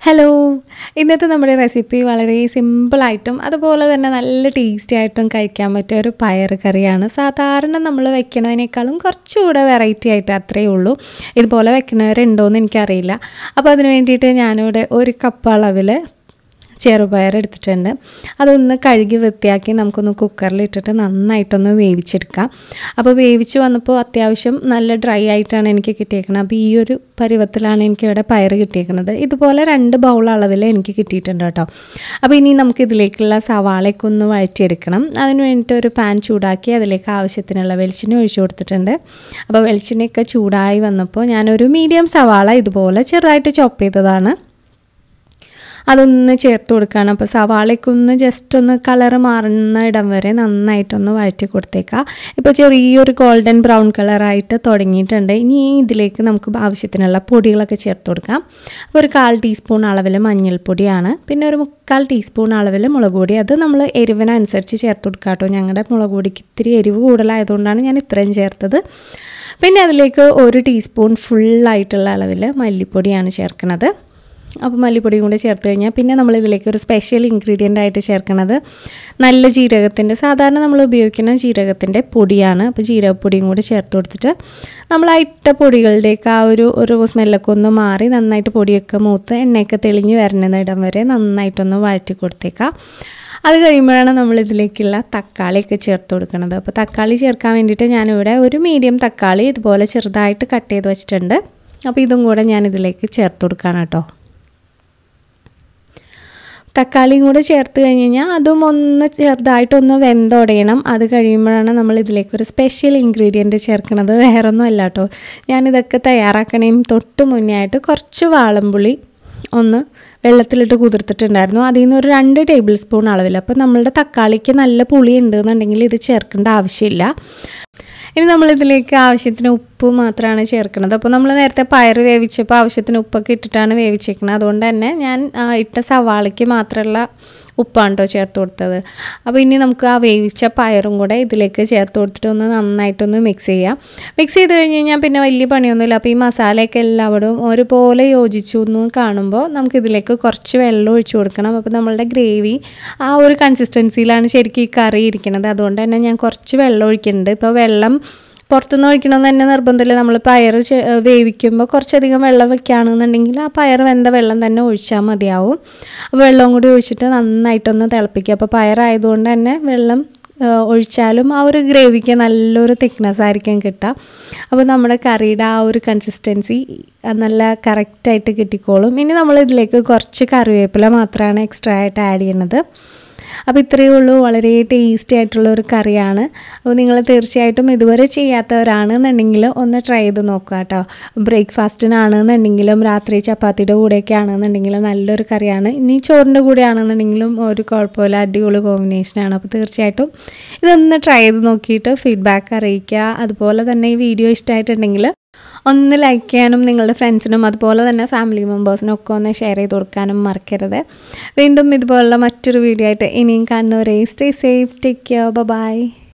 hello ഇന്നത്തെ നമ്മുടെ recipe വളരെ സിമ്പിളായിട്ടും അതുപോലെ തന്നെ നല്ല ടേസ്റ്റി ആയിട്ടും കഴിക്കാൻ പറ്റിയ ഒരു പയർ കറിയാണ് സാധാരണ നമ്മൾ വെക്കണതിനേക്കാളും കുറച്ചുകൂടെ വെറൈറ്റി ആയിട്ട് അത്രയേ ഉള്ളൂ ഇതുപോലെ വെക്കണവരുണ്ടോയെന്ന് എനിക്കറിയില്ല അപ്പോൾ അതിന് വേണ്ടിയിട്ട് ഞാനിവിടെ ഒരു കപ്പ് അളവിൽ ചെറുപയർ എടുത്തിട്ടുണ്ട് അതൊന്ന് കഴുകി വൃത്തിയാക്കി നമുക്കൊന്ന് കുക്കറിൽ ഇട്ടിട്ട് നന്നായിട്ടൊന്ന് വേവിച്ചെടുക്കാം അപ്പോൾ വേവിച്ച് വന്നപ്പോൾ അത്യാവശ്യം നല്ല ഡ്രൈ ആയിട്ടാണ് എനിക്ക് കിട്ടിയേക്കുന്നത് അപ്പോൾ ഈ ഒരു പരുവത്തിലാണ് എനിക്കിവിടെ പയർ കിട്ടിയേക്കുന്നത് ഇതുപോലെ രണ്ട് ബൗൾ അളവിൽ എനിക്ക് കിട്ടിയിട്ടുണ്ട് കേട്ടോ അപ്പോൾ ഇനി നമുക്ക് ഇതിലേക്കുള്ള സവാളയൊക്കെ ഒന്ന് വഴറ്റിയെടുക്കണം അതിന് വേണ്ടിയിട്ട് ഒരു പാൻ ചൂടാക്കി അതിലേക്ക് ആവശ്യത്തിനുള്ള വെളിച്ചെണ്ണ ഒഴിച്ചു കൊടുത്തിട്ടുണ്ട് അപ്പോൾ വെളിച്ചെണ്ണയൊക്കെ ചൂടായി വന്നപ്പോൾ ഞാനൊരു മീഡിയം സവാള ഇതുപോലെ ചെറുതായിട്ട് ചോപ്പ് ചെയ്തതാണ് അതൊന്ന് ചേർത്ത് കൊടുക്കുകയാണ് അപ്പോൾ സവാളയ്ക്ക് ഒന്ന് ജസ്റ്റ് ഒന്ന് കളർ മാറുന്ന ഇടം വരെ നന്നായിട്ടൊന്ന് വഴറ്റി കൊടുത്തേക്കാം ഇപ്പോൾ ചെറിയൊരു ഗോൾഡൻ ബ്രൗൺ കളറായിട്ട് തുടങ്ങിയിട്ടുണ്ട് ഇനി ഇതിലേക്ക് നമുക്ക് ആവശ്യത്തിനുള്ള പൊടികളൊക്കെ ചേർത്ത് കൊടുക്കാം അപ്പോൾ ഒരു കാൽ ടീസ്പൂൺ അളവിൽ മഞ്ഞൾപ്പൊടിയാണ് പിന്നെ ഒരു മുക്കാൽ ടീസ്പൂൺ അളവിൽ മുളക് പൊടി അത് നമ്മൾ എരിവിനനുസരിച്ച് ചേർത്ത് കൊടുക്കാം കേട്ടോ ഞങ്ങളുടെ മുളക് പൊടിക്ക് ഇത്തിരി എരിവ് കൂടുതലായതുകൊണ്ടാണ് ഞാൻ ഇത്രയും ചേർത്തത് പിന്നെ അതിലേക്ക് ഒരു ടീസ്പൂൺ ഫുള്ളായിട്ടുള്ള അളവിൽ മല്ലിപ്പൊടിയാണ് ചേർക്കുന്നത് അപ്പോൾ മല്ലിപ്പൊടിയും കൂടി ചേർത്ത് കഴിഞ്ഞാൽ പിന്നെ നമ്മൾ ഇതിലേക്ക് ഒരു സ്പെഷ്യൽ ഇൻഗ്രീഡിയൻ്റ് ആയിട്ട് ചേർക്കുന്നത് നല്ല ജീരകത്തിൻ്റെ സാധാരണ നമ്മൾ ഉപയോഗിക്കുന്ന ജീരകത്തിൻ്റെ പൊടിയാണ് അപ്പോൾ ജീരകപ്പൊടിയും കൂടി ചേർത്ത് കൊടുത്തിട്ട് നമ്മൾ ആ ഇട്ട പൊടികളുടെയൊക്കെ ആ ഒരു ഒരു സ്മെല്ലൊക്കെ ഒന്ന് മാറി നന്നായിട്ട് പൊടിയൊക്കെ മൂത്ത് എണ്ണയൊക്കെ തെളിഞ്ഞ് വരുന്ന ഇടം വരെ നന്നായിട്ടൊന്ന് വഴറ്റി കൊടുത്തേക്കാം അത് കഴിയുമ്പോഴാണ് നമ്മൾ ഇതിലേക്കുള്ള തക്കാളിയൊക്കെ ചേർത്ത് കൊടുക്കുന്നത് അപ്പോൾ തക്കാളി ചേർക്കാൻ വേണ്ടിയിട്ട് ഞാനിവിടെ ഒരു മീഡിയം തക്കാളി ഇതുപോലെ ചെറുതായിട്ട് കട്ട് ചെയ്ത് വെച്ചിട്ടുണ്ട് അപ്പോൾ ഇതും കൂടെ ഞാൻ ഇതിലേക്ക് ചേർത്ത് കൊടുക്കുകയാണ് കേട്ടോ തക്കാളിയും കൂടെ ചേർത്ത് കഴിഞ്ഞ് കഴിഞ്ഞാൽ അതും ഒന്ന് ചെറുതായിട്ടൊന്ന് വെന്തുടയണം അത് കഴിയുമ്പോഴാണ് നമ്മൾ ഇതിലേക്ക് ഒരു സ്പെഷ്യൽ ഇൻഗ്രീഡിയൻറ്റ് ചേർക്കുന്നത് വേറൊന്നും അല്ല കേട്ടോ ഞാനിതൊക്കെ തയ്യാറാക്കണേയും തൊട്ട് മുന്നേ ആയിട്ട് കുറച്ച് വാളംപുളി ഒന്ന് വെള്ളത്തിലിട്ട് കുതിർത്തിട്ടുണ്ടായിരുന്നു അതിൽ നിന്ന് ഒരു രണ്ട് ടേബിൾ സ്പൂൺ അളവിൽ അപ്പോൾ നമ്മളുടെ തക്കാളിക്ക് നല്ല പുളി ഉണ്ടെന്നുണ്ടെങ്കിൽ ഇത് ചേർക്കേണ്ട ആവശ്യമില്ല ഇനി നമ്മളിതിലേക്ക് ആവശ്യത്തിന് ഉപ്പ് മാത്രമാണ് ചേർക്കുന്നത് അപ്പോൾ നമ്മൾ നേരത്തെ പയർ വേവിച്ചപ്പോൾ ആവശ്യത്തിന് ഉപ്പൊക്കെ ഇട്ടിട്ടാണ് വേവിച്ചേക്കുന്നത് അതുകൊണ്ട് തന്നെ ഞാൻ ഇട്ട സവാളയ്ക്ക് മാത്രമുള്ള ഉപ്പാണ് കേട്ടോ ചേർത്ത് കൊടുത്തത് അപ്പോൾ ഇനി നമുക്ക് ആ വേവിച്ച പയറും കൂടെ ഇതിലേക്ക് ചേർത്ത് കൊടുത്തിട്ട് ഒന്ന് നന്നായിട്ടൊന്ന് മിക്സ് ചെയ്യാം മിക്സ് ചെയ്ത് കഴിഞ്ഞ് കഴിഞ്ഞാൽ പിന്നെ വലിയ പണിയൊന്നുമില്ല അപ്പോൾ ഈ മസാലയൊക്കെ എല്ലാവരും ഒരുപോലെ യോജിച്ചു എന്ന് കാണുമ്പോൾ നമുക്ക് ഇതിലേക്ക് കുറച്ച് വെള്ളം ഒഴിച്ചു കൊടുക്കണം അപ്പോൾ നമ്മളുടെ ഗ്രേവി ആ ഒരു കൺസിസ്റ്റൻസിയിലാണ് ശരിക്കും ഈ കറി ഇരിക്കുന്നത് അതുകൊണ്ട് തന്നെ ഞാൻ കുറച്ച് വെള്ളം ഒഴിക്കുന്നുണ്ട് ഇപ്പോൾ വെള്ളം പുറത്തുനിന്ന് ഒഴിക്കണമെന്ന് തന്നെ നിർബന്ധമില്ല നമ്മൾ പയർ വേവിക്കുമ്പോൾ കുറച്ചധികം വെള്ളം വെക്കുകയാണെന്നുണ്ടെങ്കിൽ ആ പയർ വെന്ത വെള്ളം തന്നെ ഒഴിച്ചാൽ മതിയാവും അപ്പോൾ വെള്ളവും കൂടി ഒഴിച്ചിട്ട് നന്നായിട്ടൊന്ന് തിളപ്പിക്കുക അപ്പോൾ പയറായതുകൊണ്ട് തന്നെ വെള്ളം ഒഴിച്ചാലും ആ ഒരു ഗ്രേവിക്ക് നല്ലൊരു തിക്നെസ് ആയിരിക്കും കിട്ടുക അപ്പോൾ നമ്മുടെ കറിയുടെ ആ ഒരു കൺസിസ്റ്റൻസി നല്ല കറക്റ്റായിട്ട് കിട്ടിക്കോളും ഇനി നമ്മൾ ഇതിലേക്ക് കുറച്ച് കറിവേപ്പില മാത്രമാണ് എക്സ്ട്രാ ആയിട്ട് ആഡ് ചെയ്യുന്നത് അപ്പോൾ ഇത്രയേ ഉള്ളൂ വളരെ ടേസ്റ്റി ആയിട്ടുള്ള ഒരു കറിയാണ് അപ്പോൾ നിങ്ങൾ തീർച്ചയായിട്ടും ഇതുവരെ ചെയ്യാത്തവരാണെന്നുണ്ടെങ്കിൽ ഒന്ന് ട്രൈ ചെയ്ത് നോക്കുക കേട്ടോ ബ്രേക്ക്ഫാസ്റ്റിനാണെന്നുണ്ടെങ്കിലും രാത്രി ചപ്പാത്തിയുടെ കൂടെയൊക്കെ ആണെന്നുണ്ടെങ്കിലും നല്ലൊരു കറിയാണ് ഇനി ചോറിൻ്റെ കൂടെ ആണെന്നുണ്ടെങ്കിലും ഒരു കുഴപ്പമില്ല അടിപൊളി കോമ്പിനേഷനാണ് അപ്പോൾ തീർച്ചയായിട്ടും ഇതൊന്ന് ട്രൈ ചെയ്ത് നോക്കിയിട്ട് ഫീഡ്ബാക്ക് അറിയിക്കുക അതുപോലെ തന്നെ ഈ വീഡിയോ ഇഷ്ടമായിട്ടുണ്ടെങ്കിൽ ഒന്ന് ലൈക്ക് ചെയ്യാനും നിങ്ങളുടെ ഫ്രണ്ട്സിനും അതുപോലെ തന്നെ ഫാമിലി മെമ്പേഴ്സിനും ഒക്കെ ഒന്ന് ഷെയർ ചെയ്ത് കൊടുക്കാനും മറക്കരുത് വീണ്ടും ഇതുപോലുള്ള മറ്റൊരു വീഡിയോ ആയിട്ട് ഇനിയും കാണുന്നവരെ stay safe take care by